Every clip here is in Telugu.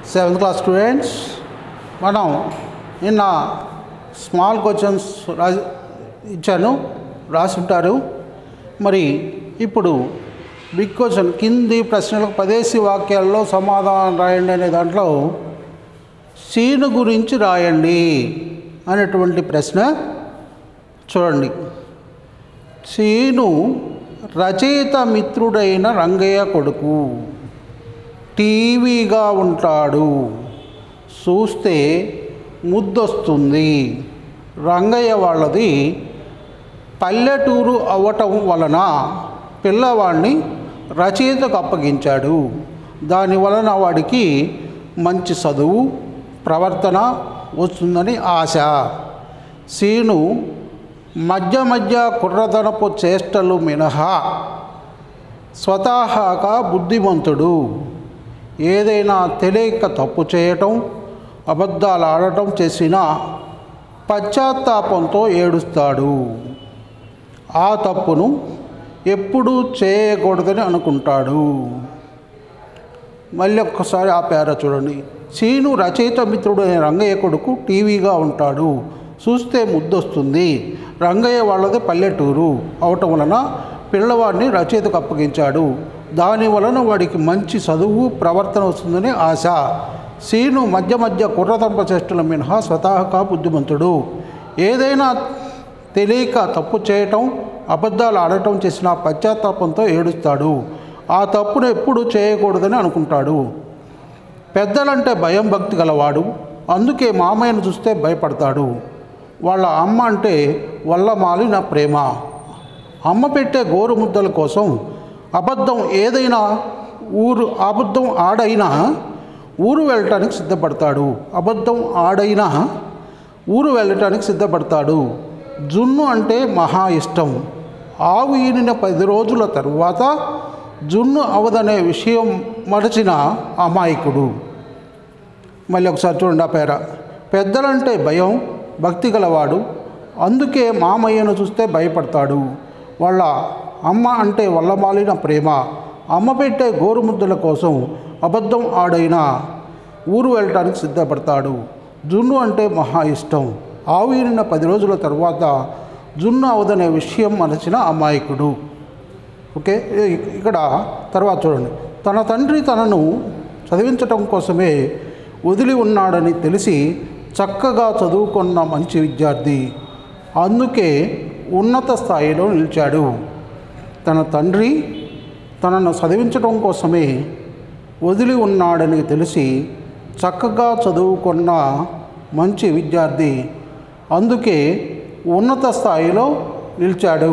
సెవెంత్ క్లాస్ స్టూడెంట్స్ మనం నిన్న స్మాల్ క్వశ్చన్స్ రా ఇచ్చాను రాసి ఉంటారు మరి ఇప్పుడు బిగ్ క్వశ్చన్ కింది ప్రశ్నలకు పదేసి వాక్యాల్లో సమాధానం రాయండి అనే దాంట్లో సీను గురించి రాయండి అనేటువంటి ప్రశ్న చూడండి సీను రచయిత మిత్రుడైన రంగయ్య కొడుకు టీవీగా ఉంటాడు చూస్తే ముద్దొస్తుంది రంగయ్య వాళ్ళది పల్లెటూరు అవ్వటం వలన పిల్లవాడిని రచయితకు అప్పగించాడు దాని వలన వాడికి మంచి చదువు ప్రవర్తన వస్తుందని ఆశ సీను మధ్య మధ్య కుర్రతనపు చేష్టలు మినహా స్వతహాగా బుద్ధిమంతుడు ఏదైనా తెలియక తప్పు చేయటం అబద్ధాలు ఆడటం చేసిన పశ్చాత్తాపంతో ఏడుస్తాడు ఆ తప్పును ఎప్పుడూ చేయకూడదని అనుకుంటాడు మళ్ళీ ఒక్కసారి ఆ పేర చూడండి సీను రచయిత మిత్రుడు అనే రంగయ్య కొడుకు టీవీగా ఉంటాడు చూస్తే ముద్దొస్తుంది రంగయ్య వాళ్ళది పల్లెటూరు అవటం వలన పిల్లవాడిని రచయితకు అప్పగించాడు దాని వలన వాడికి మంచి చదువు ప్రవర్తన వస్తుందని ఆశ సీను మధ్య మధ్య కుర్రతంప చేష్టల మినహా స్వతహాగా బుద్ధిమంతుడు ఏదైనా తెలియక తప్పు చేయటం అబద్ధాలు ఆడటం చేసిన పశ్చాత్తాపంతో ఏడుస్తాడు ఆ తప్పును ఎప్పుడు చేయకూడదని అనుకుంటాడు పెద్దలంటే భయం భక్తి గలవాడు అందుకే మామయ్యను చూస్తే భయపడతాడు వాళ్ళ అమ్మ అంటే వల్ల మాలిన ప్రేమ అమ్మ పెట్టే గోరు ముద్దల కోసం అబద్ధం ఏదైనా ఊరు అబద్ధం ఆడైనా ఊరు వెళ్ళటానికి సిద్ధపడతాడు అబద్ధం ఆడైనా ఊరు వెళ్ళటానికి సిద్ధపడతాడు జున్ను అంటే మహా ఇష్టం ఆవు ఈనిన పది రోజుల తరువాత జున్ను అవదనే విషయం మరచిన అమాయకుడు మళ్ళీ ఒకసారి చూడండి ఆ పేర పెద్దలంటే భయం భక్తి గలవాడు అందుకే మామయ్యను చూస్తే భయపడతాడు వాళ్ళ అమ్మ అంటే వల్లమాలిన ప్రేమ అమ్మ పెట్టే గోరుముద్దల కోసం అబద్ధం ఆడైనా ఊరు వెళ్ళటానికి సిద్ధపడతాడు జున్ను అంటే మహా ఇష్టం ఆవు ఈనిన పది రోజుల తర్వాత జున్ను అవదనే విషయం మరచిన అమాయకుడు ఓకే ఇ- ఇక్కడ తర్వాత చూడండి తన తండ్రి తనను చదివించటం కోసమే వదిలి ఉన్నాడని తెలిసి చక్కగా చదువుకున్న మంచి విద్యార్థి అందుకే ఉన్నత స్థాయిలో నిలిచాడు తన తండ్రి తనను చదివించడం కోసమే వదిలి ఉన్నాడని తెలిసి చక్కగా చదువుకున్న మంచి విద్యార్థి అందుకే ఉన్నత స్థాయిలో నిలిచాడు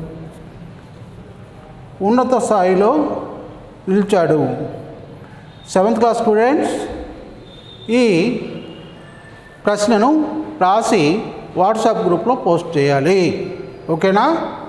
ఉన్నత స్థాయిలో నిలిచాడు సెవెంత్ క్లాస్ స్టూడెంట్స్ ఈ ప్రశ్నను రాసి వాట్సాప్ గ్రూప్లో పోస్ట్ చేయాలి ఓకేనా